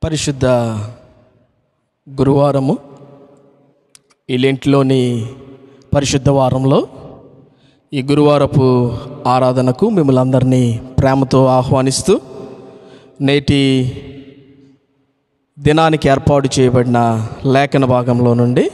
పరిశుద్ధ గురువారము ఈ లెంట్లోని పరిశుద్ధ వారంలో ఈ గురువారపు ఆరాధనకు మిమ్మల్ని అందరినీ ప్రేమతో ఆహ్వానిస్తూ నేటి దినానికి ఏర్పాటు చేయబడిన లేఖన భాగంలో నుండి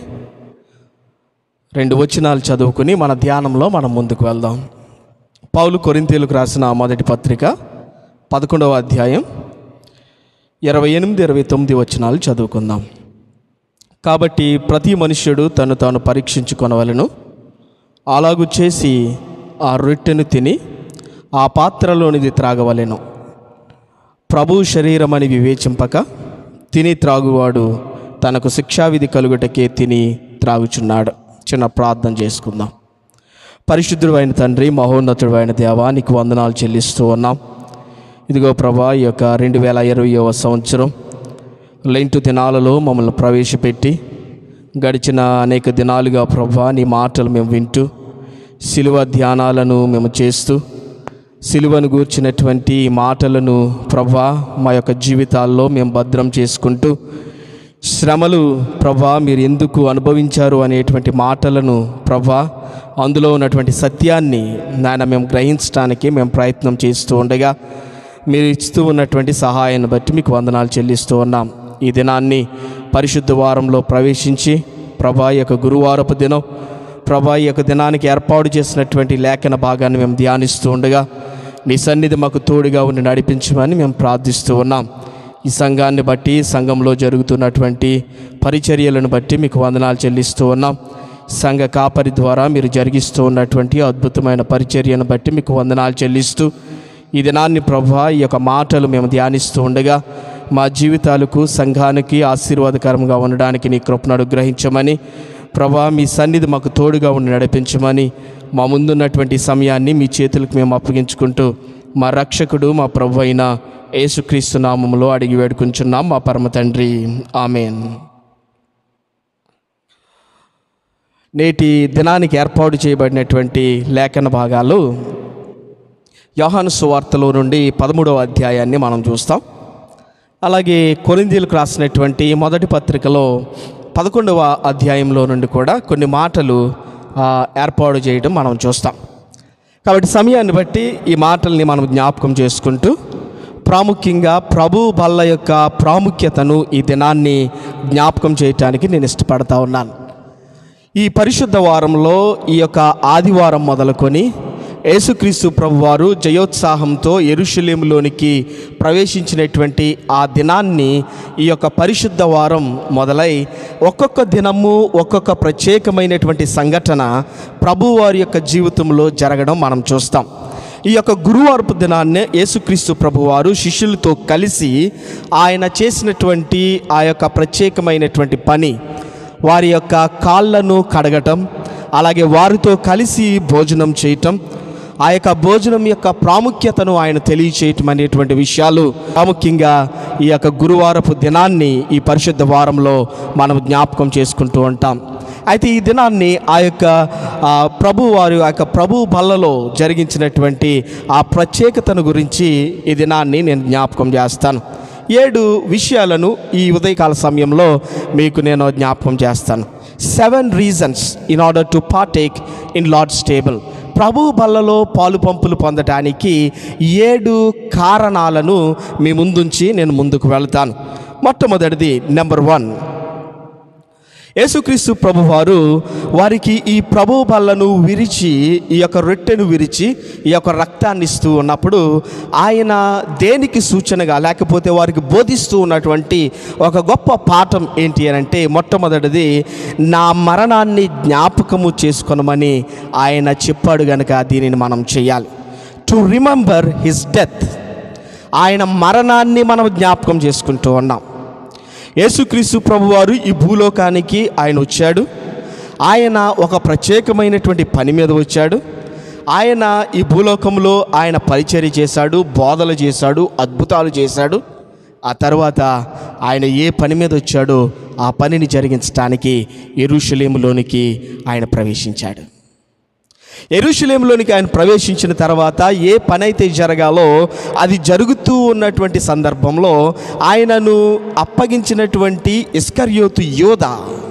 రెండు వచనాలు చదువుకుని మన ధ్యానంలో మనం ముందుకు వెళ్దాం పౌలు కొరింతీలకు రాసిన మొదటి పత్రిక పదకొండవ అధ్యాయం ఇరవై ఎనిమిది ఇరవై తొమ్మిది వచనాలు చదువుకుందాం కాబట్టి ప్రతి మనుష్యుడు తను తాను పరీక్షించుకొనవలను అలాగు చేసి ఆ రొట్టెను తిని ఆ పాత్రలోనిది త్రాగవలెను ప్రభు శరీరమని వివేచింపక తిని త్రాగువాడు తనకు శిక్షావిధి కలుగుటకే తిని త్రాగుచున్నాడు చిన్న ప్రార్థన చేసుకుందాం పరిశుద్ధుడు అయిన తండ్రి మహోన్నతుడు అయిన దేవా నీకు వందనాలు చెల్లిస్తూ ఉన్నాం ఇదిగో ప్రభా ఈ యొక్క రెండు వేల ఇరవైవ సంవత్సరం లెంటు దినాలలో మమ్మల్ని ప్రవేశపెట్టి గడిచిన అనేక దినాలుగా ప్రభా నీ మాటలు మేము వింటూ సిలువ ధ్యానాలను మేము చేస్తూ సిలువను గూర్చినటువంటి ఈ మాటలను ప్రభా మా యొక్క జీవితాల్లో మేము భద్రం చేసుకుంటూ శ్రమలు ప్రభా మీరు ఎందుకు అనుభవించారు అనేటువంటి మాటలను ప్రభా అందులో ఉన్నటువంటి సత్యాన్ని నాయన మేము గ్రహించడానికి మేము ప్రయత్నం చేస్తూ ఉండగా మీరు ఇస్తూ ఉన్నటువంటి సహాయాన్ని బట్టి మీకు వందనాలు చెల్లిస్తూ ఉన్నాం ఈ దినాన్ని పరిశుద్ధ వారంలో ప్రవేశించి ప్రభా ఈ యొక్క గురువారపు దినం ప్రభా ఈ యొక్క దినానికి ఏర్పాటు చేసినటువంటి లేఖన భాగాన్ని మేము ధ్యానిస్తూ ఉండగా నీ సన్నిధి మాకు తోడుగా ఉండి నడిపించమని మేము ప్రార్థిస్తూ ఉన్నాం ఈ సంఘాన్ని బట్టి సంఘంలో జరుగుతున్నటువంటి పరిచర్యలను బట్టి మీకు వందనాలు చెల్లిస్తూ ఉన్నాం సంఘ కాపరి ద్వారా మీరు జరిగిస్తూ ఉన్నటువంటి అద్భుతమైన పరిచర్యను బట్టి మీకు వందనాలు చెల్లిస్తూ ఈ దినాన్ని ప్రభా ఈ యొక్క మాటలు మేము ధ్యానిస్తూ ఉండగా మా జీవితాలకు సంఘానికి ఆశీర్వాదకరంగా ఉండడానికి నీ కృపను అనుగ్రహించమని ప్రభా మీ సన్నిధి మాకు తోడుగా ఉండి నడిపించమని మా ముందున్నటువంటి సమయాన్ని మీ చేతులకు మేము అప్పగించుకుంటూ మా రక్షకుడు మా ప్రభు అయిన యేసుక్రీస్తు నామములో అడిగి వేడుకుంటున్నాం మా పరమ తండ్రి ఆమెన్ నేటి దినానికి ఏర్పాటు చేయబడినటువంటి లేఖన భాగాలు యోహాను సువార్తలో నుండి పదమూడవ అధ్యాయాన్ని మనం చూస్తాం అలాగే కొరిందీలకు రాసినటువంటి మొదటి పత్రికలో పదకొండవ అధ్యాయంలో నుండి కూడా కొన్ని మాటలు ఆ, ఏర్పాటు చేయడం మనం చూస్తాం కాబట్టి సమయాన్ని బట్టి ఈ మాటల్ని మనం జ్ఞాపకం చేసుకుంటూ ప్రాముఖ్యంగా ప్రభు బల్ల యొక్క ప్రాముఖ్యతను ఈ దినాన్ని జ్ఞాపకం చేయటానికి నేను ఇష్టపడతా ఉన్నాను ఈ పరిశుద్ధ వారంలో ఈ యొక్క ఆదివారం మొదలుకొని యేసుక్రీస్తు ప్రభువారు జయోత్సాహంతో ఎరుషలేములోనికి ప్రవేశించినటువంటి ఆ దినాన్ని ఈ యొక్క పరిశుద్ధ వారం మొదలై ఒక్కొక్క దినము ఒక్కొక్క ప్రత్యేకమైనటువంటి సంఘటన ప్రభువారి యొక్క జీవితంలో జరగడం మనం చూస్తాం ఈ యొక్క గురువారపు దినాన్నే యేసుక్రీస్తు ప్రభువారు శిష్యులతో కలిసి ఆయన చేసినటువంటి ఆ యొక్క ప్రత్యేకమైనటువంటి పని వారి యొక్క కాళ్ళను కడగటం అలాగే వారితో కలిసి భోజనం చేయటం ఆ యొక్క భోజనం యొక్క ప్రాముఖ్యతను ఆయన తెలియచేయటం అనేటువంటి విషయాలు ప్రాముఖ్యంగా ఈ యొక్క గురువారపు దినాన్ని ఈ పరిశుద్ధ వారంలో మనం జ్ఞాపకం చేసుకుంటూ ఉంటాం అయితే ఈ దినాన్ని ఆ యొక్క ఆ, ప్రభు వారి ఆ యొక్క ప్రభు బల్లలో జరిగించినటువంటి ఆ ప్రత్యేకతను గురించి ఈ దినాన్ని నేను జ్ఞాపకం చేస్తాను ఏడు విషయాలను ఈ ఉదయకాల సమయంలో మీకు నేను జ్ఞాపకం చేస్తాను seven reasons in order to partake in Lord's table ప్రభు బల్లలో పాలు పంపులు పొందటానికి ఏడు కారణాలను మీ ముందుంచి నేను ముందుకు వెళ్తాను మొట్టమొదటిది నెంబర్ వన్ యేసుక్రీస్తు ప్రభువారు వారికి ఈ ప్రభు బల్లను విరిచి ఈ యొక్క రొట్టెను విరిచి ఈ యొక్క రక్తాన్ని ఇస్తూ ఉన్నప్పుడు ఆయన దేనికి సూచనగా లేకపోతే వారికి బోధిస్తూ ఉన్నటువంటి ఒక గొప్ప పాఠం ఏంటి అని అంటే మొట్టమొదటిది నా మరణాన్ని జ్ఞాపకము చేసుకొనమని ఆయన చెప్పాడు గనుక దీనిని మనం చేయాలి టు రిమెంబర్ హిస్ డెత్ ఆయన మరణాన్ని మనం జ్ఞాపకం చేసుకుంటూ ఉన్నాం యేసుక్రీస్తు ప్రభువారు ఈ భూలోకానికి ఆయన వచ్చాడు ఆయన ఒక ప్రత్యేకమైనటువంటి పని మీద వచ్చాడు ఆయన ఈ భూలోకంలో ఆయన పరిచర్య చేశాడు బోధలు చేశాడు అద్భుతాలు చేశాడు ఆ తర్వాత ఆయన ఏ పని మీద వచ్చాడో ఆ పనిని జరిగించడానికి ఎరుషలేములోనికి ఆయన ప్రవేశించాడు ఎరుషులేంలోనికి ఆయన ప్రవేశించిన తర్వాత ఏ పని అయితే జరగాలో అది జరుగుతూ ఉన్నటువంటి సందర్భంలో ఆయనను అప్పగించినటువంటి ఇస్కర్యోతు యోధ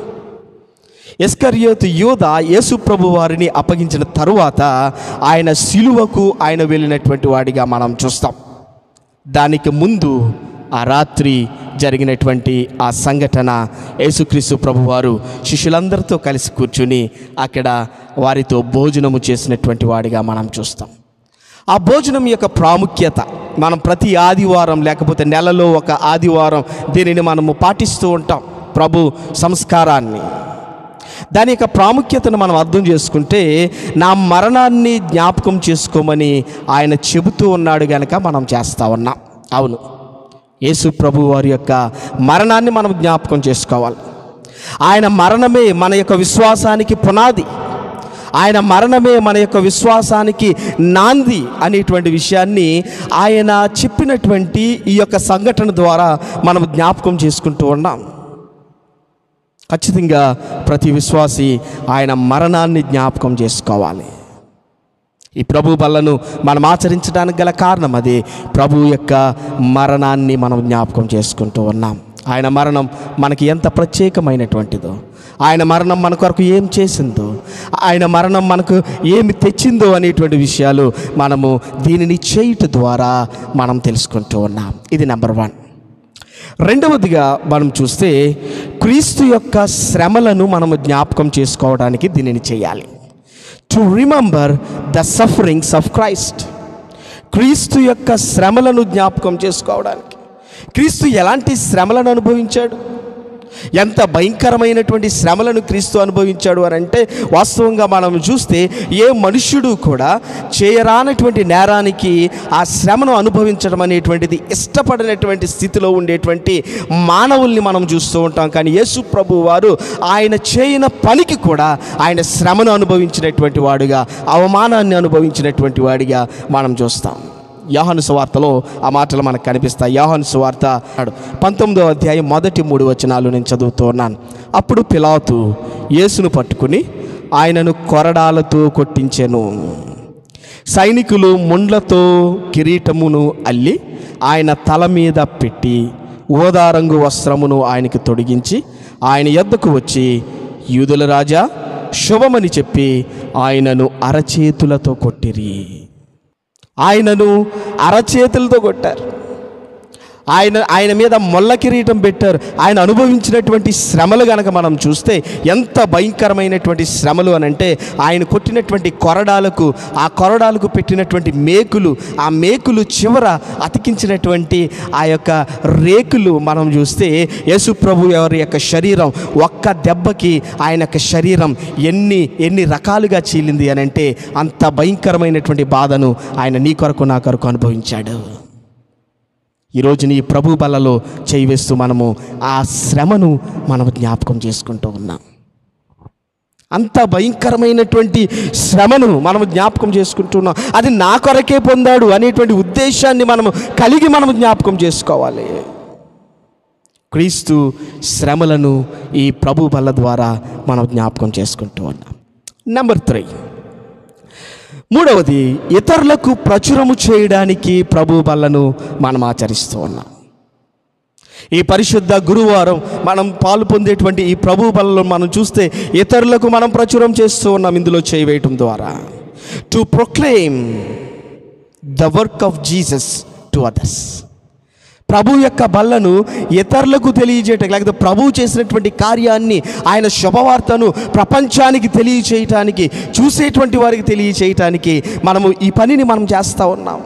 ఎస్కర్యోతు యోధ యేసు ప్రభు వారిని అప్పగించిన తరువాత ఆయన సిలువకు ఆయన వెళ్ళినటువంటి వాడిగా మనం చూస్తాం దానికి ముందు ఆ రాత్రి జరిగినటువంటి ఆ సంఘటన యేసుక్రీస్తు ప్రభువారు శిష్యులందరితో కలిసి కూర్చుని అక్కడ వారితో భోజనము చేసినటువంటి వాడిగా మనం చూస్తాం ఆ భోజనం యొక్క ప్రాముఖ్యత మనం ప్రతి ఆదివారం లేకపోతే నెలలో ఒక ఆదివారం దీనిని మనము పాటిస్తూ ఉంటాం ప్రభు సంస్కారాన్ని దాని యొక్క ప్రాముఖ్యతను మనం అర్థం చేసుకుంటే నా మరణాన్ని జ్ఞాపకం చేసుకోమని ఆయన చెబుతూ ఉన్నాడు గనక మనం చేస్తా ఉన్నాం అవును యేసు ప్రభు వారి యొక్క మరణాన్ని మనం జ్ఞాపకం చేసుకోవాలి ఆయన మరణమే మన యొక్క విశ్వాసానికి పునాది ఆయన మరణమే మన యొక్క విశ్వాసానికి నాంది అనేటువంటి విషయాన్ని ఆయన చెప్పినటువంటి ఈ యొక్క సంఘటన ద్వారా మనం జ్ఞాపకం చేసుకుంటూ ఉన్నాం ఖచ్చితంగా ప్రతి విశ్వాసి ఆయన మరణాన్ని జ్ఞాపకం చేసుకోవాలి ఈ ప్రభు బలను మనం ఆచరించడానికి గల కారణం అది ప్రభు యొక్క మరణాన్ని మనం జ్ఞాపకం చేసుకుంటూ ఉన్నాం ఆయన మరణం మనకి ఎంత ప్రత్యేకమైనటువంటిదో ఆయన మరణం మన కొరకు ఏం చేసిందో ఆయన మరణం మనకు ఏమి తెచ్చిందో అనేటువంటి విషయాలు మనము దీనిని చేయుట ద్వారా మనం తెలుసుకుంటూ ఉన్నాం ఇది నెంబర్ వన్ రెండవదిగా మనం చూస్తే క్రీస్తు యొక్క శ్రమలను మనము జ్ఞాపకం చేసుకోవడానికి దీనిని చేయాలి to remember the sufferings of Christ క్రీస్తు యొక్క శ్రమలను జ్ఞాపకం చేసుకోవడానికి క్రీస్తు ఎలాంటి శ్రమలను అనుభవించాడు ఎంత భయంకరమైనటువంటి శ్రమలను క్రీస్తు అనుభవించాడు అని అంటే వాస్తవంగా మనం చూస్తే ఏ మనుష్యుడు కూడా చేయరానటువంటి నేరానికి ఆ శ్రమను అనుభవించడం అనేటువంటిది ఇష్టపడినటువంటి స్థితిలో ఉండేటువంటి మానవుల్ని మనం చూస్తూ ఉంటాం కానీ యేసు ప్రభు వారు ఆయన చేయన పనికి కూడా ఆయన శ్రమను అనుభవించినటువంటి వాడుగా అవమానాన్ని అనుభవించినటువంటి వాడిగా మనం చూస్తాం యోహాను సువార్తలో ఆ మాటలు మనకు కనిపిస్తాయి యోహాను సువార్త పంతొమ్మిదో అధ్యాయం మొదటి మూడు వచనాలు నేను చదువుతూ ఉన్నాను అప్పుడు పిలాతు యేసును పట్టుకుని ఆయనను కొరడాలతో కొట్టించెను సైనికులు ముండ్లతో కిరీటమును అల్లి ఆయన తల మీద పెట్టి ఊదారంగు వస్త్రమును ఆయనకి తొడిగించి ఆయన ఎద్దకు వచ్చి యూదుల రాజా శుభమని చెప్పి ఆయనను అరచేతులతో కొట్టిరి ఆయనను అరచేతులతో కొట్టారు ఆయన ఆయన మీద మొల్ల కిరీటం పెట్టారు ఆయన అనుభవించినటువంటి శ్రమలు గనక మనం చూస్తే ఎంత భయంకరమైనటువంటి శ్రమలు అని అంటే ఆయన కొట్టినటువంటి కొరడాలకు ఆ కొరడాలకు పెట్టినటువంటి మేకులు ఆ మేకులు చివర అతికించినటువంటి ఆ యొక్క రేకులు మనం చూస్తే యేసు ప్రభు ఎవరి యొక్క శరీరం ఒక్క దెబ్బకి ఆయన యొక్క శరీరం ఎన్ని ఎన్ని రకాలుగా చీలింది అని అంటే అంత భయంకరమైనటువంటి బాధను ఆయన నీ కొరకు నా కొరకు అనుభవించాడు ఈరోజు నీ ప్రభు బలలో చేయి వేస్తూ మనము ఆ శ్రమను మనం జ్ఞాపకం చేసుకుంటూ ఉన్నాం అంత భయంకరమైనటువంటి శ్రమను మనము జ్ఞాపకం చేసుకుంటున్నాం అది నా కొరకే పొందాడు అనేటువంటి ఉద్దేశాన్ని మనము కలిగి మనము జ్ఞాపకం చేసుకోవాలి క్రీస్తు శ్రమలను ఈ ప్రభు బల ద్వారా మనం జ్ఞాపకం చేసుకుంటూ ఉన్నాం నెంబర్ త్రీ మూడవది ఇతరులకు ప్రచురము చేయడానికి ప్రభు బలను మనం ఆచరిస్తూ ఉన్నాం ఈ పరిశుద్ధ గురువారం మనం పాలు పొందేటువంటి ఈ ప్రభు బలలో మనం చూస్తే ఇతరులకు మనం ప్రచురం చేస్తూ ఉన్నాం ఇందులో చేయవేయటం ద్వారా to proclaim the work of Jesus to others ప్రభు యొక్క బల్లను ఇతరులకు తెలియజేయటం లేకపోతే ప్రభు చేసినటువంటి కార్యాన్ని ఆయన శుభవార్తను ప్రపంచానికి తెలియచేయటానికి చూసేటువంటి వారికి తెలియచేయటానికి మనము ఈ పనిని మనం చేస్తూ ఉన్నాం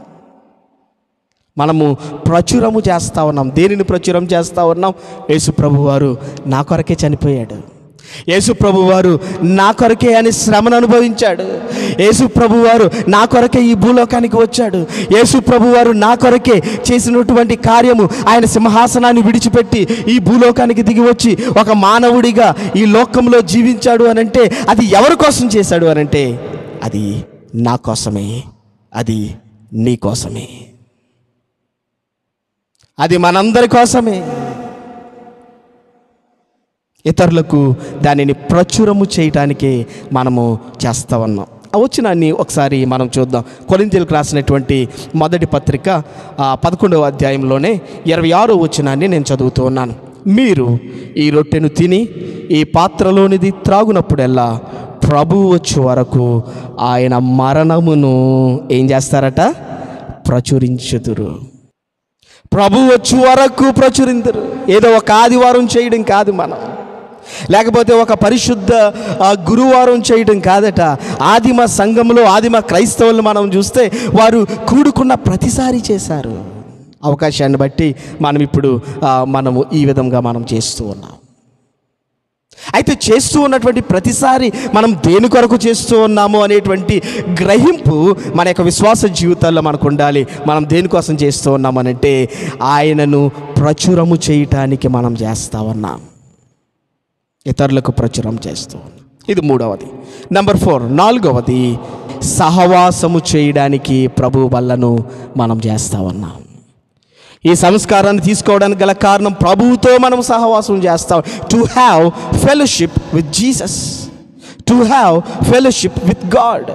మనము ప్రచురము చేస్తూ ఉన్నాం దేనిని ప్రచురం చేస్తూ ఉన్నాం యేసు ప్రభు వారు నా కొరకే చనిపోయాడు యేసు ప్రభు వారు నా కొరకే అని శ్రమను అనుభవించాడు యేసు ప్రభు వారు నా కొరకే ఈ భూలోకానికి వచ్చాడు యేసు ప్రభు వారు నా కొరకే చేసినటువంటి కార్యము ఆయన సింహాసనాన్ని విడిచిపెట్టి ఈ భూలోకానికి దిగి వచ్చి ఒక మానవుడిగా ఈ లోకంలో జీవించాడు అని అంటే అది ఎవరి కోసం చేశాడు అని అంటే అది నా కోసమే అది నీ కోసమే అది మనందరి కోసమే ఇతరులకు దానిని ప్రచురము చేయటానికి మనము చేస్తూ ఉన్నాం ఆ వచ్చినాన్ని ఒకసారి మనం చూద్దాం కొరింతీలకు రాసినటువంటి మొదటి పత్రిక ఆ, పదకొండవ అధ్యాయంలోనే ఇరవై ఆరో వచ్చినాన్ని నేను చదువుతూ ఉన్నాను మీరు ఈ రొట్టెను తిని ఈ పాత్రలోనిది త్రాగునప్పుడల్లా ప్రభు వచ్చే వరకు ఆయన మరణమును ఏం చేస్తారట ప్రచురించుదురు ప్రభు వచ్చే వరకు ప్రచురిందరు ఏదో ఒక ఆదివారం చేయడం కాదు మనం లేకపోతే ఒక పరిశుద్ధ ఆ, గురువారం చేయడం కాదట ఆదిమ సంఘంలో ఆదిమ క్రైస్తవులు మనం చూస్తే వారు కూడుకున్న ప్రతిసారి చేశారు అవకాశాన్ని బట్టి మనం ఇప్పుడు ఆ, మనము ఈ విధంగా మనం చేస్తూ ఉన్నాం అయితే చేస్తూ ఉన్నటువంటి ప్రతిసారి మనం దేని కొరకు చేస్తూ ఉన్నాము అనేటువంటి గ్రహింపు మన యొక్క విశ్వాస జీవితాల్లో మనకు ఉండాలి మనం దేనికోసం చేస్తూ ఉన్నామనంటే ఆయనను ప్రచురము చేయటానికి మనం చేస్తా ఉన్నాం ఇతరులకు ప్రచురం చేస్తూ ఉన్నాం ఇది మూడవది నెంబర్ ఫోర్ నాలుగవది సహవాసము చేయడానికి ప్రభు వల్లను మనం చేస్తా ఉన్నాం ఈ సంస్కారాన్ని తీసుకోవడానికి గల కారణం ప్రభువుతో మనం సహవాసం చేస్తాం to have fellowship with Jesus to have fellowship with God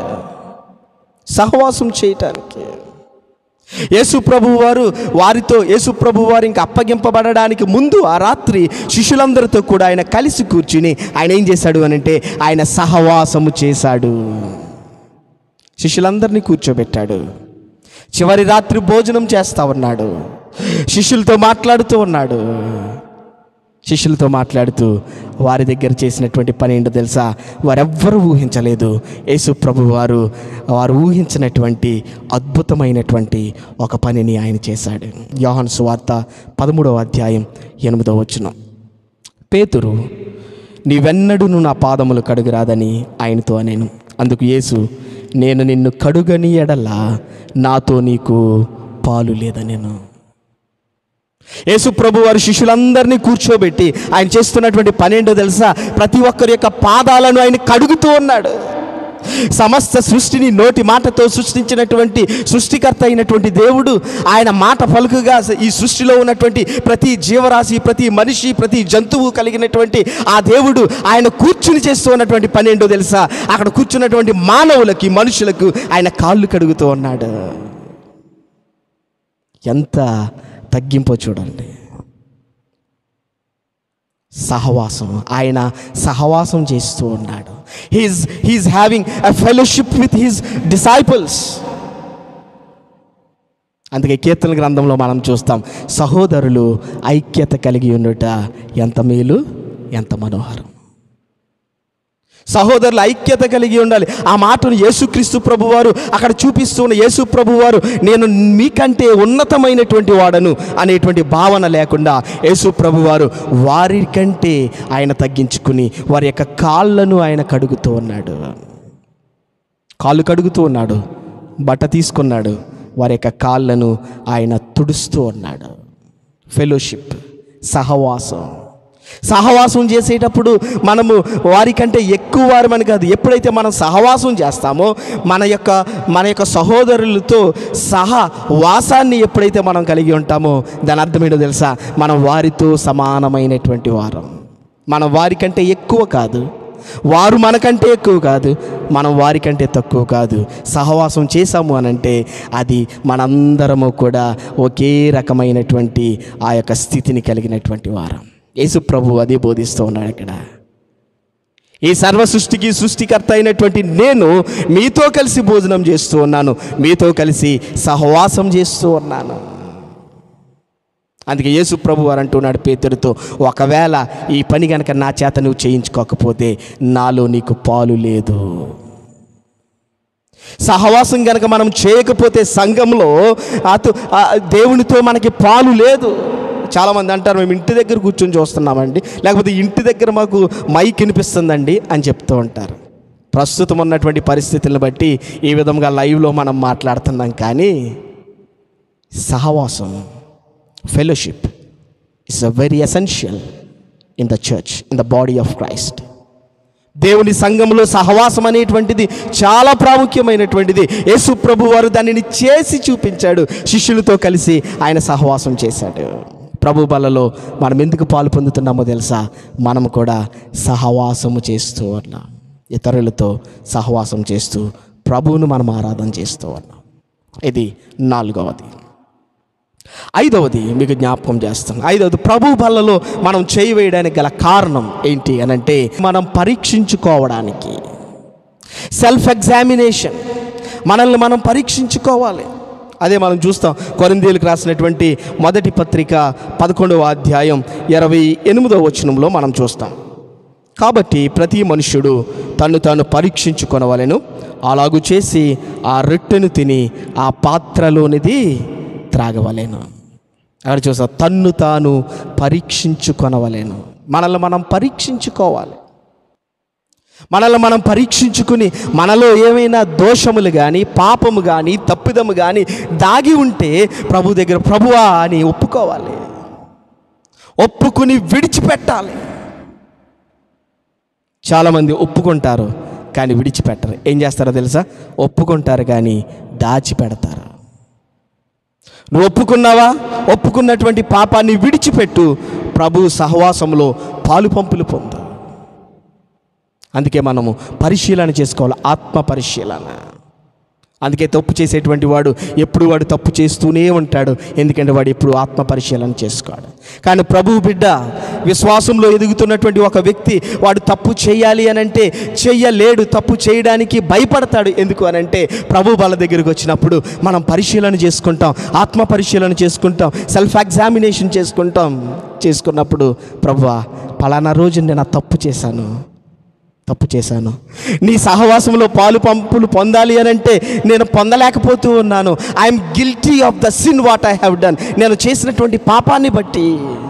సహవాసం చేయటానికి యేసు ప్రభు వారు వారితో యేసు ప్రభు వారు ఇంకా అప్పగింపబడడానికి ముందు ఆ రాత్రి శిష్యులందరితో కూడా ఆయన కలిసి కూర్చుని ఆయన ఏం చేశాడు అని అంటే ఆయన సహవాసము చేశాడు శిష్యులందరినీ కూర్చోబెట్టాడు చివరి రాత్రి భోజనం చేస్తా ఉన్నాడు శిష్యులతో మాట్లాడుతూ ఉన్నాడు శిష్యులతో మాట్లాడుతూ వారి దగ్గర చేసినటువంటి పని ఏంటో తెలుసా వారెవ్వరూ ఊహించలేదు యేసు ప్రభు వారు వారు ఊహించినటువంటి అద్భుతమైనటువంటి ఒక పనిని ఆయన చేశాడు యోహాను సువార్త పదమూడవ అధ్యాయం ఎనిమిదవ వచనం పేతురు నీవెన్నడూను నా పాదములు కడుగురాదని ఆయనతో నేను అందుకు యేసు నేను నిన్ను కడుగని ఎడలా నాతో నీకు పాలు లేదనేను యేసు ప్రభు వారి శిష్యులందరినీ కూర్చోబెట్టి ఆయన చేస్తున్నటువంటి పనేంటో తెలుసా ప్రతి ఒక్కరి యొక్క పాదాలను ఆయన కడుగుతూ ఉన్నాడు సమస్త సృష్టిని నోటి మాటతో సృష్టించినటువంటి సృష్టికర్త అయినటువంటి దేవుడు ఆయన మాట పలుకుగా ఈ సృష్టిలో ఉన్నటువంటి ప్రతి జీవరాశి ప్రతి మనిషి ప్రతి జంతువు కలిగినటువంటి ఆ దేవుడు ఆయన కూర్చుని చేస్తూ ఉన్నటువంటి పని ఏంటో తెలుసా అక్కడ కూర్చున్నటువంటి మానవులకి మనుషులకు ఆయన కాళ్ళు కడుగుతూ ఉన్నాడు ఎంత తగ్గింపో చూడండి సహవాసం ఆయన సహవాసం చేస్తూ ఉన్నాడు he's he's having a fellowship with his disciples అందుకే కీర్తన గ్రంథంలో మనం చూస్తాం సహోదరులు ఐక్యత కలిగి ఉండుట ఎంత మేలు ఎంత మనోహరం సహోదరుల ఐక్యత కలిగి ఉండాలి ఆ మాటను యేసుక్రీస్తు ప్రభువారు అక్కడ చూపిస్తున్న యేసు ప్రభువారు నేను మీకంటే ఉన్నతమైనటువంటి వాడను అనేటువంటి భావన లేకుండా యేసు ప్రభువారు వారికంటే ఆయన తగ్గించుకుని వారి యొక్క కాళ్ళను ఆయన కడుగుతూ ఉన్నాడు కాళ్ళు కడుగుతూ ఉన్నాడు బట్ట తీసుకున్నాడు వారి యొక్క కాళ్ళను ఆయన తుడుస్తూ ఉన్నాడు ఫెలోషిప్ సహవాసం సహవాసం చేసేటప్పుడు మనము వారికంటే ఎక్కువ వారమని కాదు ఎప్పుడైతే మనం సహవాసం చేస్తామో మన యొక్క మన యొక్క సహోదరులతో సహవాసాన్ని ఎప్పుడైతే మనం కలిగి ఉంటామో దాని అర్థం ఏంటో తెలుసా మనం వారితో సమానమైనటువంటి వారం మనం వారికంటే ఎక్కువ కాదు వారు మనకంటే ఎక్కువ కాదు మనం వారికంటే తక్కువ కాదు సహవాసం చేశాము అనంటే అది మనందరము కూడా ఒకే రకమైనటువంటి ఆ యొక్క స్థితిని కలిగినటువంటి వారం యేసు ప్రభు అదే బోధిస్తూ ఉన్నాడు ఇక్కడ ఈ సర్వ సృష్టికి సృష్టికర్త అయినటువంటి నేను మీతో కలిసి భోజనం చేస్తూ ఉన్నాను మీతో కలిసి సహవాసం చేస్తూ ఉన్నాను అందుకే యేసు ప్రభు వారు అంటున్నాడు పేతుడితో ఒకవేళ ఈ పని కనుక నా చేత నువ్వు చేయించుకోకపోతే నాలో నీకు పాలు లేదు సహవాసం కనుక మనం చేయకపోతే సంఘంలో అటు ఆ దేవునితో మనకి పాలు లేదు చాలామంది అంటారు మేము ఇంటి దగ్గర కూర్చొని చూస్తున్నామండి లేకపోతే ఇంటి దగ్గర మాకు మైక్ వినిపిస్తుందండి అని చెప్తూ ఉంటారు ప్రస్తుతం ఉన్నటువంటి పరిస్థితులను బట్టి ఈ విధంగా లైవ్లో మనం మాట్లాడుతున్నాం కానీ సహవాసం fellowship is a very essential in the church in the body of Christ దేవుని సంఘంలో సహవాసం అనేటువంటిది చాలా ప్రాముఖ్యమైనటువంటిది యేసు ప్రభు వారు దానిని చేసి చూపించాడు శిష్యులతో కలిసి ఆయన సహవాసం చేశాడు ప్రభు బలలో మనం ఎందుకు పాలు పొందుతున్నామో తెలుసా మనం కూడా సహవాసము చేస్తూ ఉన్నాం ఇతరులతో సహవాసం చేస్తూ ప్రభువును మనం ఆరాధన చేస్తూ ఉన్నాం ఇది నాలుగవది ఐదవది మీకు జ్ఞాపకం చేస్తాను ఐదవది ప్రభు బల్లలో మనం చేయి వేయడానికి గల కారణం ఏంటి అని అంటే మనం పరీక్షించుకోవడానికి సెల్ఫ్ ఎగ్జామినేషన్ మనల్ని మనం పరీక్షించుకోవాలి అదే మనం చూస్తాం కొరిందీలకు రాసినటువంటి మొదటి పత్రిక పదకొండవ అధ్యాయం ఇరవై ఎనిమిదవ వచనంలో మనం చూస్తాం కాబట్టి ప్రతి మనుష్యుడు తను తాను పరీక్షించుకొనవలెను అలాగు చేసి ఆ రొట్టెను తిని ఆ పాత్రలోనిది త్రాగవలెను అక్కడ చూసా తన్ను తాను పరీక్షించుకొనవలెను మనల్ని మనం పరీక్షించుకోవాలి మనల్ని మనం పరీక్షించుకుని మనలో ఏమైనా దోషములు కానీ పాపము కానీ తప్పిదము కానీ దాగి ఉంటే ప్రభు దగ్గర ప్రభువా అని ఒప్పుకోవాలి ఒప్పుకుని విడిచిపెట్టాలి చాలామంది ఒప్పుకుంటారు కానీ విడిచిపెట్టరు ఏం చేస్తారో తెలుసా ఒప్పుకుంటారు కానీ దాచిపెడతారు నువ్వు ఒప్పుకున్నావా ఒప్పుకున్నటువంటి పాపాన్ని విడిచిపెట్టు ప్రభు సహవాసంలో పాలు పంపులు పొందు అందుకే మనము పరిశీలన చేసుకోవాలి ఆత్మ పరిశీలన అందుకే తప్పు చేసేటువంటి వాడు ఎప్పుడు వాడు తప్పు చేస్తూనే ఉంటాడు ఎందుకంటే వాడు ఎప్పుడు ఆత్మ పరిశీలన చేసుకోడు కానీ ప్రభువు బిడ్డ విశ్వాసంలో ఎదుగుతున్నటువంటి ఒక వ్యక్తి వాడు తప్పు చేయాలి అని అంటే చెయ్యలేడు తప్పు చేయడానికి భయపడతాడు ఎందుకు అని అంటే ప్రభు వాళ్ళ దగ్గరికి వచ్చినప్పుడు మనం పరిశీలన చేసుకుంటాం ఆత్మ పరిశీలన చేసుకుంటాం సెల్ఫ్ ఎగ్జామినేషన్ చేసుకుంటాం చేసుకున్నప్పుడు ప్రభువా పలానా రోజు నేను ఆ తప్పు చేశాను తప్పు చేశాను నీ సహవాసంలో పాలు పంపులు పొందాలి అని అంటే నేను పొందలేకపోతూ ఉన్నాను I'm guilty of the sin what I have done నేను చేసినటువంటి పాపాన్ని బట్టి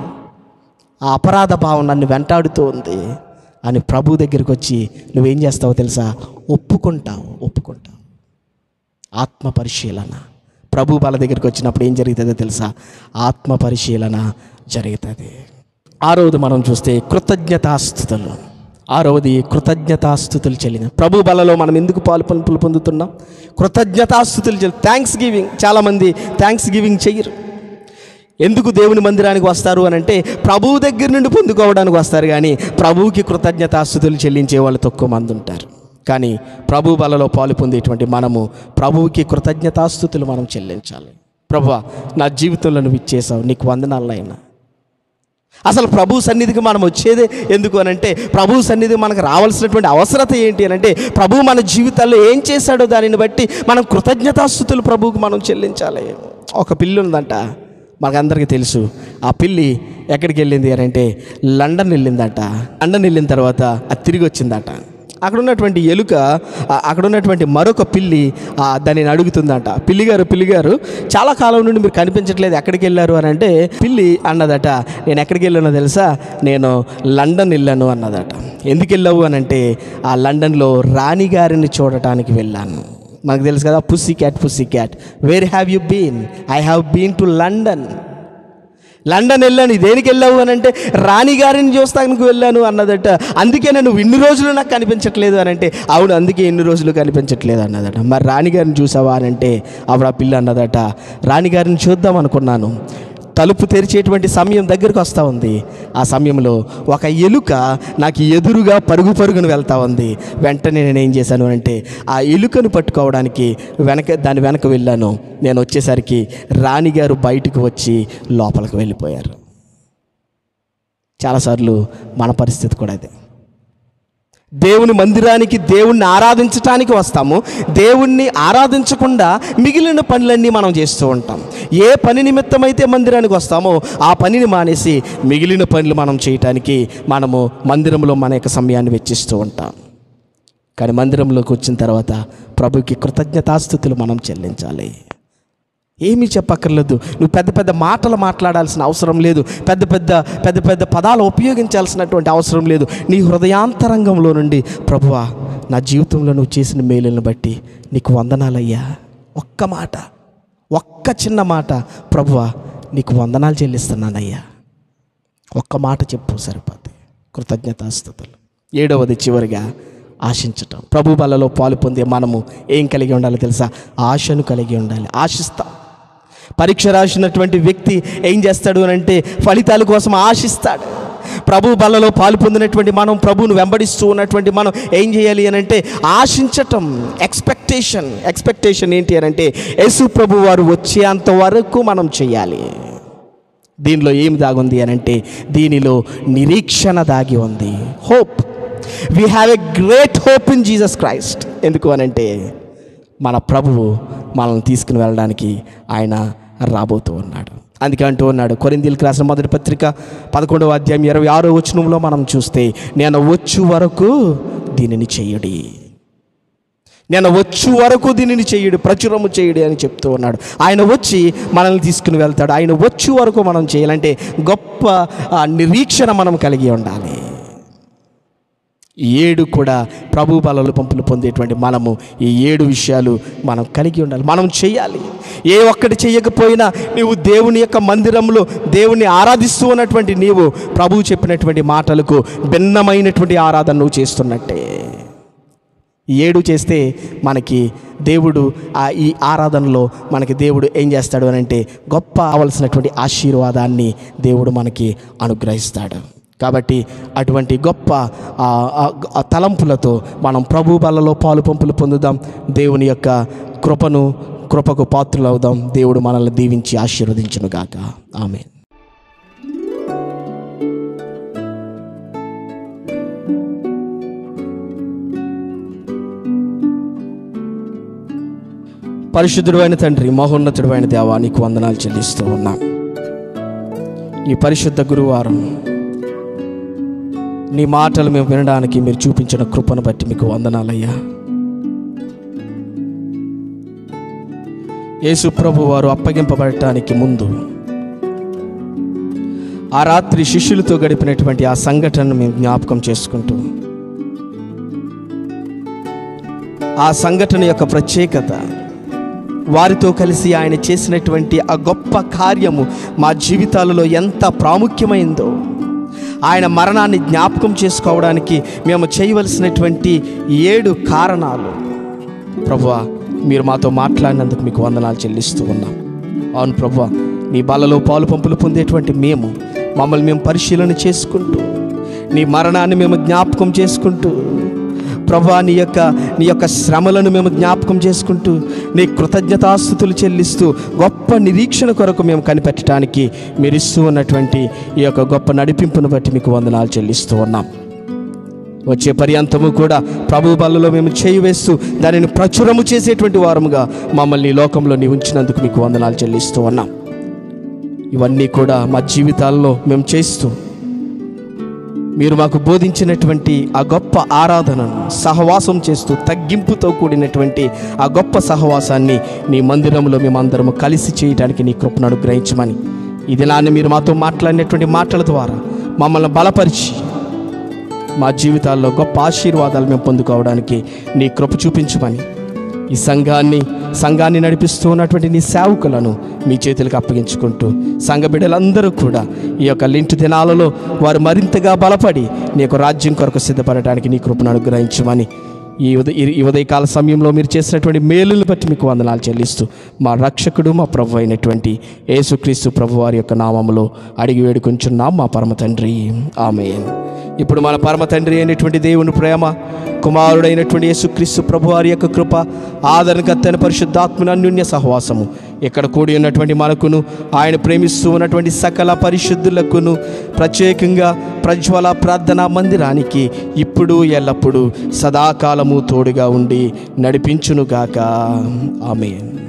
ఆ అపరాధ భావం నన్ను వెంటాడుతూ ఉంది అని ప్రభు దగ్గరికి వచ్చి నువ్వేం చేస్తావో తెలుసా ఒప్పుకుంటావు ఒప్పుకుంటావు ఆత్మ పరిశీలన ప్రభు వాళ్ళ దగ్గరికి వచ్చినప్పుడు ఏం జరుగుతుందో తెలుసా ఆత్మ పరిశీలన జరుగుతుంది ఆరోది మనం చూస్తే కృతజ్ఞతాస్థుతులు ఆరవది కృతజ్ఞతాస్థుతులు చెల్లిన ప్రభు బలలో మనం ఎందుకు పాలు పంపులు పొందుతున్నాం కృతజ్ఞతాస్థుతులు చెల్లి థ్యాంక్స్ గివింగ్ చాలామంది థ్యాంక్స్ గివింగ్ చెయ్యరు ఎందుకు దేవుని మందిరానికి వస్తారు అని అంటే ప్రభువు దగ్గర నుండి పొందుకోవడానికి వస్తారు కానీ ప్రభువుకి కృతజ్ఞతాస్థుతులు చెల్లించే వాళ్ళు తక్కువ మంది ఉంటారు కానీ ప్రభు బలలో పాలు పొందేటువంటి మనము ప్రభువుకి కృతజ్ఞతాస్థుతులు మనం చెల్లించాలి ప్రభువా నా జీవితంలో నువ్వు ఇచ్చేసావు నీకు వందనాలైనా అసలు ప్రభు సన్నిధికి మనం వచ్చేదే ఎందుకు అని అంటే ప్రభు సన్నిధికి మనకు రావాల్సినటువంటి అవసరత ఏంటి అని అంటే ప్రభు మన జీవితాల్లో ఏం చేశాడో దానిని బట్టి మనం కృతజ్ఞతాస్థుతులు ప్రభువుకి మనం చెల్లించాలి ఒక పిల్లి ఉందంట మనకందరికీ తెలుసు ఆ పిల్లి ఎక్కడికి వెళ్ళింది అని అంటే లండన్ వెళ్ళిందట లండన్ వెళ్ళిన తర్వాత అది తిరిగి వచ్చిందట అక్కడ ఉన్నటువంటి ఎలుక ఆ, అక్కడ ఉన్నటువంటి మరొక పిల్లి ఆ, దానిని అడుగుతుందంట పిల్లి గారు పిల్లి గారు చాలా కాలం నుండి మీరు కనిపించట్లేదు ఎక్కడికి వెళ్ళారు అని అంటే పిల్లి అన్నదట నేను ఎక్కడికి వెళ్ళానో తెలుసా నేను లండన్ వెళ్ళాను అన్నదట ఎందుకు వెళ్ళావు అని అంటే ఆ లండన్లో రాణి గారిని చూడటానికి వెళ్ళాను మనకు తెలుసు కదా pussy cat pussy cat where have you been I have been to London London వెళ్ళాను దేనికి వెళ్ళావు అని అంటే రాణిగారిని చూస్తానికి వెళ్ళాను అన్నదట అందుకే నేను ఇన్ని రోజులు నాకు కనిపించట్లేదు అని అంటే అవును అందుకే ఎన్ని రోజులు కనిపించట్లేదు అన్నదట మరి రాణిగారిని చూసావా అని అంటే ఆవిడ ఆ పిల్ల అన్నదట రాణిగారిని చూద్దాం అనుకున్నాను తలుపు తెరిచేటువంటి సమయం దగ్గరకు వస్తూ ఉంది ఆ సమయంలో ఒక ఎలుక నాకు ఎదురుగా పరుగు పరుగును వెళ్తా ఉంది వెంటనే నేను ఏం చేశాను అంటే ఆ ఎలుకను పట్టుకోవడానికి వెనక దాని వెనక వెళ్ళాను నేను వచ్చేసరికి రాణిగారు బయటకు వచ్చి లోపలికి వెళ్ళిపోయారు చాలాసార్లు మన పరిస్థితి కూడా అదే దేవుని మందిరానికి దేవుణ్ణి ఆరాధించటానికి వస్తాము దేవుణ్ణి ఆరాధించకుండా మిగిలిన పనులన్నీ మనం చేస్తూ ఉంటాం ఏ పని నిమిత్తమైతే మందిరానికి వస్తామో ఆ పనిని మానేసి మిగిలిన పనులు మనం చేయటానికి మనము మందిరంలో మన యొక్క సమయాన్ని వెచ్చిస్తూ ఉంటాం కానీ మందిరంలోకి వచ్చిన తర్వాత ప్రభుకి కృతజ్ఞతాస్థుతులు మనం చెల్లించాలి ఏమీ చెప్పక్కర్లేదు నువ్వు పెద్ద పెద్ద మాటలు మాట్లాడాల్సిన అవసరం లేదు పెద్ద పెద్ద పెద్ద పెద్ద పదాలు ఉపయోగించాల్సినటువంటి అవసరం లేదు నీ హృదయాంతరంగంలో నుండి ప్రభువా నా జీవితంలో నువ్వు చేసిన మేలులను బట్టి నీకు వందనాలయ్యా ఒక్క మాట ఒక్క చిన్న మాట ప్రభువా నీకు వందనాలు చెల్లిస్తున్నానయ్యా ఒక్క మాట చెప్పు సరిపోద్ది కృతజ్ఞతాస్థుతులు ఏడవది చివరిగా ఆశించటం ప్రభు బలలో పాలు పొందే మనము ఏం కలిగి ఉండాలో తెలుసా ఆశను కలిగి ఉండాలి ఆశిస్తాం పరీక్ష రాసినటువంటి వ్యక్తి ఏం చేస్తాడు అని అంటే ఫలితాల కోసం ఆశిస్తాడు ప్రభు బలలో పాలు పొందినటువంటి మనం ప్రభువును వెంబడిస్తూ ఉన్నటువంటి మనం ఏం చేయాలి అని అంటే ఆశించటం ఎక్స్పెక్టేషన్ ఎక్స్పెక్టేషన్ ఏంటి అని అంటే యేసు ప్రభు వారు వచ్చేంత వరకు మనం చేయాలి దీనిలో ఏం దాగుంది అని అంటే దీనిలో నిరీక్షణ దాగి ఉంది hope we have a great hope in Jesus Christ ఎందుకు అని అంటే మన ప్రభువు మనల్ని తీసుకుని వెళ్ళడానికి ఆయన రాబోతూ ఉన్నాడు అందుకే అంటూ ఉన్నాడు కొరిందీలకు రాసిన మొదటి పత్రిక పదకొండవ అధ్యాయం ఇరవై ఆరో వచనంలో మనం చూస్తే నేను వచ్చు వరకు దీనిని చెయ్యడి నేను వచ్చు వరకు దీనిని చెయ్యడు ప్రచురము చేయడు అని చెప్తూ ఉన్నాడు ఆయన వచ్చి మనల్ని తీసుకుని వెళ్తాడు ఆయన వచ్చి వరకు మనం చేయాలంటే గొప్ప ఆ, నిరీక్షణ మనం కలిగి ఉండాలి ఈ ఏడు కూడా ప్రభు బలలు పంపులు పొందేటువంటి మనము ఈ ఏడు విషయాలు మనం కలిగి ఉండాలి మనం చేయాలి ఏ ఒక్కటి చేయకపోయినా నీవు దేవుని యొక్క మందిరంలో దేవుని ఆరాధిస్తూ ఉన్నటువంటి నీవు ప్రభువు చెప్పినటువంటి మాటలకు భిన్నమైనటువంటి ఆరాధన నువ్వు చేస్తున్నట్టే ఈ ఏడు చేస్తే మనకి దేవుడు ఆ ఈ ఆరాధనలో మనకి దేవుడు ఏం చేస్తాడు అని అంటే గొప్ప కావలసినటువంటి ఆశీర్వాదాన్ని దేవుడు మనకి అనుగ్రహిస్తాడు కాబట్టి అటువంటి గొప్ప ఆ, ఆ, ఆ తలంపులతో మనం ప్రభు బలలో పాలు పంపులు పొందుదాం దేవుని యొక్క కృపను కృపకు పాత్రలు అవుదాం దేవుడు మనల్ని దీవించి ఆశీర్వదించును గాక ఆమె పరిశుద్ధుడు అయిన తండ్రి మహోన్నతుడు అయిన దేవా నీకు వందనాలు చెల్లిస్తూ ఉన్నాం ఈ పరిశుద్ధ గురువారం నీ మాటలు మేము వినడానికి మీరు చూపించిన కృపను బట్టి మీకు వందనాలయ్యా యేసు ప్రభు వారు అప్పగింపబడటానికి ముందు ఆ రాత్రి శిష్యులతో గడిపినటువంటి ఆ సంఘటనను మేము జ్ఞాపకం చేసుకుంటూ ఆ సంఘటన యొక్క ప్రత్యేకత వారితో కలిసి ఆయన చేసినటువంటి ఆ గొప్ప కార్యము మా జీవితాలలో ఎంత ప్రాముఖ్యమైందో ఆయన మరణాన్ని జ్ఞాపకం చేసుకోవడానికి మేము చేయవలసినటువంటి ఏడు కారణాలు ప్రభువా మీరు మాతో మాట్లాడినందుకు మీకు వందనాలు చెల్లిస్తూ ఉన్నాం అవును ప్రభువా నీ బలలో పాలు పంపులు పొందేటువంటి మేము మమ్మల్ని మేము పరిశీలన చేసుకుంటూ నీ మరణాన్ని మేము జ్ఞాపకం చేసుకుంటూ ప్రభా నీ యొక్క నీ యొక్క శ్రమలను మేము జ్ఞాపకం చేసుకుంటూ నీ కృతజ్ఞతాస్థుతులు చెల్లిస్తూ గొప్ప నిరీక్షణ కొరకు మేము కనిపెట్టడానికి మీరు ఇస్తూ ఉన్నటువంటి ఈ యొక్క గొప్ప నడిపింపును బట్టి మీకు వందనాలు చెల్లిస్తూ ఉన్నాం వచ్చే పర్యంతము కూడా ప్రభు బలలో మేము చేయి వేస్తూ దానిని ప్రచురము చేసేటువంటి వారముగా మమ్మల్ని ఈ లోకంలో నీ ఉంచినందుకు మీకు వందనాలు చెల్లిస్తూ ఉన్నాం ఇవన్నీ కూడా మా జీవితాల్లో మేము చేస్తూ మీరు మాకు బోధించినటువంటి ఆ గొప్ప ఆరాధనను సహవాసం చేస్తూ తగ్గింపుతో కూడినటువంటి ఆ గొప్ప సహవాసాన్ని నీ మందిరంలో మేమందరము కలిసి చేయడానికి నీ కృపను అనుగ్రహించమని ఈ దినాన్ని మీరు మాతో మాట్లాడినటువంటి మాటల ద్వారా మమ్మల్ని బలపరిచి మా జీవితాల్లో గొప్ప ఆశీర్వాదాలు మేము పొందుకోవడానికి నీ కృప చూపించమని ఈ సంఘాన్ని సంఘాన్ని నడిపిస్తూ ఉన్నటువంటి నీ సేవకులను మీ చేతులకు అప్పగించుకుంటూ సంఘ బిడ్డలందరూ కూడా ఈ యొక్క లింటు దినాలలో వారు మరింతగా బలపడి నీ యొక్క రాజ్యం కొరకు సిద్ధపడటానికి నీ కృపను అనుగ్రహించమని ఈ ఉదయ ఈ ఉదయకాల సమయంలో మీరు చేసినటువంటి మేలును బట్టి మీకు వందనాలు చెల్లిస్తూ మా రక్షకుడు మా ప్రభు అయినటువంటి యేసుక్రీస్తు ప్రభు వారి యొక్క నామములో అడిగి వేడుకొంచున్నాం మా పరమ తండ్రి ఆమెన్ ఇప్పుడు మన పరమ తండ్రి అయినటువంటి దేవుని ప్రేమ కుమారుడైనటువంటి యేసుక్రీస్తు ప్రభు వారి యొక్క కృప ఆదరణకర్తైన పరిశుద్ధాత్మన అన్యోన్య సహవాసము ఇక్కడ కూడి ఉన్నటువంటి మనకును ఆయన ప్రేమిస్తూ ఉన్నటువంటి సకల పరిశుద్ధులకును ప్రత్యేకంగా ప్రజ్వల ప్రార్థనా మందిరానికి ఇప్పుడు ఎల్లప్పుడూ సదాకాలము తోడుగా ఉండి నడిపించునుగాక ఆమెన్